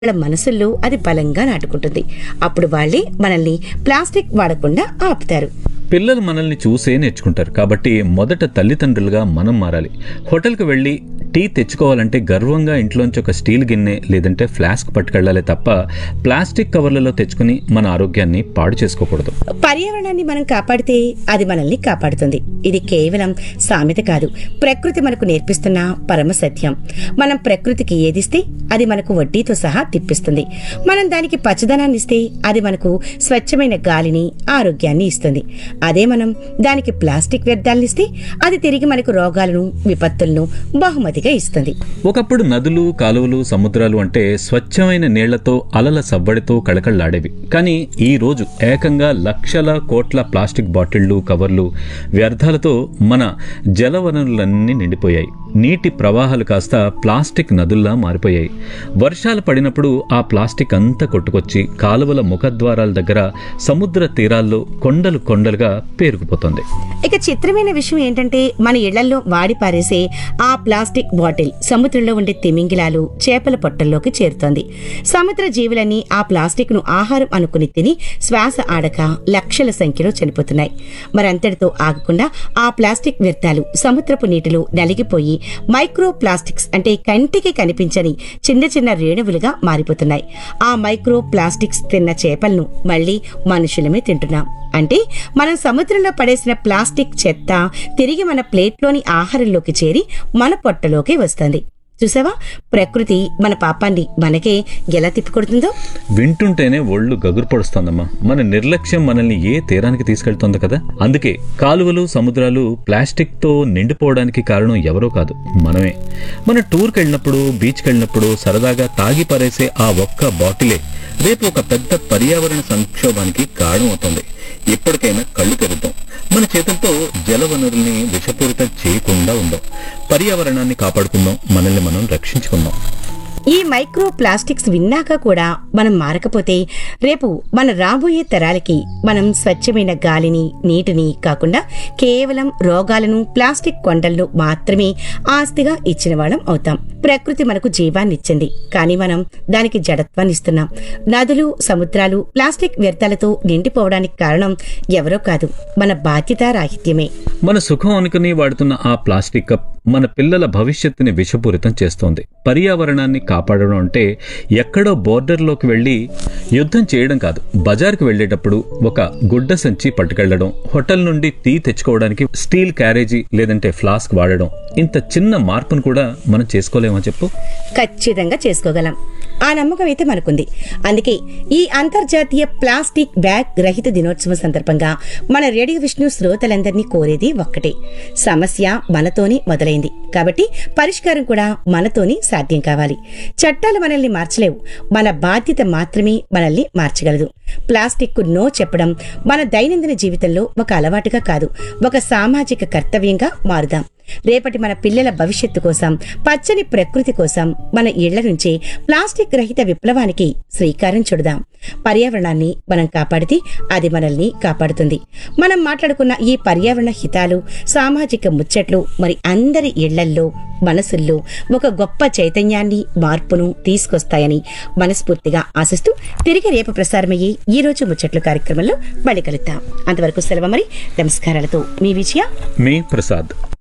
వాళ్ళ మనసుల్లో అది బలంగా నాటుకుంటుంది అప్పుడు వాళ్ళే మనల్ని ప్లాస్టిక్ వాడకుండా ఆపుతారు పిల్లలు మనల్ని చూసే నేర్చుకుంటారు కాబట్టి మొదట తల్లిదండ్రులుగా మనం మారాలి హోటల్కి వెళ్ళి టీ తెచ్చుకోవాలంటే గర్వంగా ఇంట్లోంచి ఒక స్టీల్ గిన్నె లేదంటే ఫ్లాస్క్ పట్టుకెళ్ళాలి తప్ప ప్లాస్టిక్ కవర్లలో తెచ్చుకుని మన ఆరోగ్యాన్ని పాడు చేసుకోకూడదు పర్యావరణాన్ని మనం కాపాడితే అది మనల్ని కాపాడుతుంది ఇది కేవలం సామెత కాదు ప్రకృతి మనకు నేర్పిస్తున్న పరమ సత్యం మనం ప్రకృతికి ఏదిస్తే అది మనకు వడ్డీతో సహా తిప్పిస్తుంది మనం దానికి పచ్చదనాన్ని ఇస్తే అది మనకు స్వచ్ఛమైన గాలిని ఆరోగ్యాన్ని ఇస్తుంది అదే మనం దానికి ప్లాస్టిక్ వ్యర్థాలను ఇస్తే అది తిరిగి మనకు రోగాలను విపత్తులను బహుమతిగా ఇస్తుంది ఒకప్పుడు నదులు కాలువలు సముద్రాలు అంటే స్వచ్ఛమైన నీళ్లతో అలల సవ్వడితో కళకళ్లాడేవి కానీ ఈ రోజు ఏకంగా లక్షల కోట్ల ప్లాస్టిక్ బాటిళ్లు కవర్లు వ్యర్థాలతో మన జలవనరులన్నీ నిండిపోయాయి నీటి ప్రవాహాలు కాస్త ప్లాస్టిక్ నదుల్లా మారిపోయాయి వర్షాలు పడినప్పుడు ఆ ప్లాస్టిక్ అంతా కొట్టుకొచ్చి కాలువల ముఖద్వారాల దగ్గర సముద్ర తీరాల్లో కొండలు కొండలుగా పేరుకుపోతుంది ఇక చిత్రమైన విషయం ఏంటంటే మన ఇళ్లలో వాడి పారేసే ఆ ప్లాస్టిక్ బాటిల్ సముద్రంలో ఉండే తిమింగిలాలు చేపల పొట్టల్లోకి చేరుతోంది సముద్ర జీవులన్నీ ఆ ప్లాస్టిక్ ను ఆహారం అనుకుని తిని శ్వాస ఆడక లక్షల సంఖ్యలో చనిపోతున్నాయి మరంతటితో ఆగకుండా ఆ ప్లాస్టిక్ వ్యర్థాలు సముద్రపు నీటిలో నలిగిపోయి మైక్రో ప్లాస్టిక్స్ అంటే కంటికి కనిపించని చిన్న చిన్న రేణువులుగా మారిపోతున్నాయి ఆ మైక్రో ప్లాస్టిక్స్ తిన్న చేపలను మళ్ళీ మనుషులమే తింటున్నాం అంటే మనం సముద్రంలో పడేసిన ప్లాస్టిక్ చెత్త తిరిగి మన ప్లేట్లోని ఆహారంలోకి చేరి మన పొట్టలోకి వస్తుంది చూసావా ప్రకృతి మన పాపాన్ని మనకే ఎలా తిప్పికొడుతుందో వింటుంటేనే ఒళ్ళు గగురు పడుస్తోందమ్మా మన నిర్లక్ష్యం మనల్ని ఏ తీరానికి తీసుకెళ్తోంది కదా అందుకే కాలువలు సముద్రాలు ప్లాస్టిక్ తో నిండిపోవడానికి కారణం ఎవరో కాదు మనమే మన టూర్కి వెళ్ళినప్పుడు బీచ్కి వెళ్ళినప్పుడు సరదాగా తాగి పరేసే ఆ ఒక్క బాటిలే రేపు ఒక పెద్ద పర్యావరణ సంక్షోభానికి కారణం అవుతుంది ఇప్పటికైనా కళ్ళు తెరుద్దాం మన చేతులతో జల వనరుల్ని విషపూరితం చేయకుండా ఉందాం పర్యావరణాన్ని కాపాడుకుందాం మనల్ని మనం రక్షించుకుందాం ఈ మైక్రో ప్లాస్టిక్స్ విన్నాక కూడా మనం మారకపోతే రేపు మన రాబోయే తరాలకి మనం స్వచ్ఛమైన గాలిని నీటిని కాకుండా కేవలం రోగాలను ప్లాస్టిక్ కొండలను మాత్రమే ఆస్తిగా ఇచ్చిన వాళ్ళం అవుతాం ప్రకృతి మనకు జీవాన్ని ఇచ్చింది కానీ మనం దానికి జడత్వాన్ని ఇస్తున్నాం నదులు సముద్రాలు ప్లాస్టిక్ వ్యర్థాలతో నిండిపోవడానికి కారణం ఎవరో కాదు మన బాధ్యత రాహిత్యమే మన సుఖం అనుకుని వాడుతున్న ఆ ప్లాస్టిక్ కప్ మన పిల్లల భవిష్యత్తుని విషపూరితం చేస్తోంది పర్యావరణాన్ని కాపాడడం అంటే ఎక్కడో బోర్డర్లోకి వెళ్ళి యుద్ధం చేయడం కాదు బజార్కి వెళ్ళేటప్పుడు ఒక గుడ్డ సంచి పట్టుకెళ్లడం హోటల్ నుండి టీ తెచ్చుకోవడానికి స్టీల్ క్యారేజీ లేదంటే ఫ్లాస్క్ వాడడం ఇంత చిన్న మార్పును కూడా మనం చేసుకోలేమో చెప్పు ఖచ్చితంగా చేసుకోగలం ఆ నమ్మకం అయితే మనకుంది అందుకే ఈ అంతర్జాతీయ ప్లాస్టిక్ బ్యాగ్ రహిత దినోత్సవం సందర్భంగా మన రేడియో విష్ణు శ్రోతలందరినీ కోరేది ఒక్కటే సమస్య మనతోనే మొదలైంది కాబట్టి పరిష్కారం కూడా మనతోనే సాధ్యం కావాలి చట్టాలు మనల్ని మార్చలేవు మన బాధ్యత మాత్రమే మనల్ని మార్చగలదు ప్లాస్టిక్ కు నో చెప్పడం మన దైనందిన జీవితంలో ఒక అలవాటుగా కాదు ఒక సామాజిక కర్తవ్యంగా మారుదాం రేపటి మన పిల్లల భవిష్యత్తు కోసం పచ్చని ప్రకృతి కోసం మన ఇళ్ల నుంచే ప్లాస్టిక్ రహిత విప్లవానికి శ్రీకారం చుడదాం పర్యావరణాన్ని మనం కాపాడితే అది మనల్ని కాపాడుతుంది మనం మాట్లాడుకున్న ఈ పర్యావరణ హితాలు సామాజిక ముచ్చట్లు మరి అందరి ఇళ్లల్లో మనసుల్లో ఒక గొప్ప చైతన్యాన్ని మార్పును తీసుకొస్తాయని మనస్ఫూర్తిగా ఆశిస్తూ తిరిగి రేపు ప్రసారమయ్యే ఈ రోజు ముచ్చట్లు కార్యక్రమంలో మళ్ళీ కలుద్దాం అంతవరకు సెలవు మరి నమస్కారాలతో మీ విజయ మీ ప్రసాద్